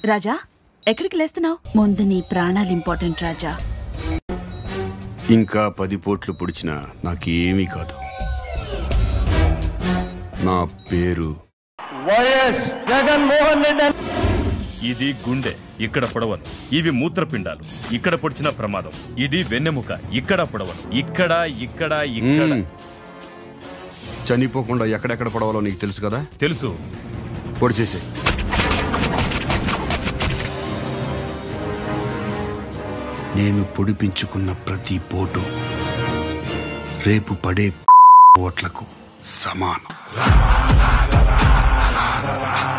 రాజా ఎక్కడికి లేస్తున్నావు ముందు నీ ప్రాణాలు ఇంపార్టెంట్ రాజా ఇంకా పది పోట్లు పొడిచినా నాకేమీ కాదు నా పేరు వైఎస్ జగన్మోహన్ రెడ్డి ఇది గుండె ఇక్కడ పొడవను ఇవి మూత్రపిండాలు ఇక్కడ పొడిచిన ప్రమాదం ఇది వెన్నెముక ఇక్కడ పొడవను ఇక్కడ ఇక్కడ ఇక్కడ మ్మ్. చనిపోకుండా ఎక్కడెక్కడ పడవాలో నీకు తెలుసు కదా తెలుసు పొడి చేసే నేను పొడిపించుకున్న ప్రతి పోటు రేపు పడే ఓట్లకు సమానం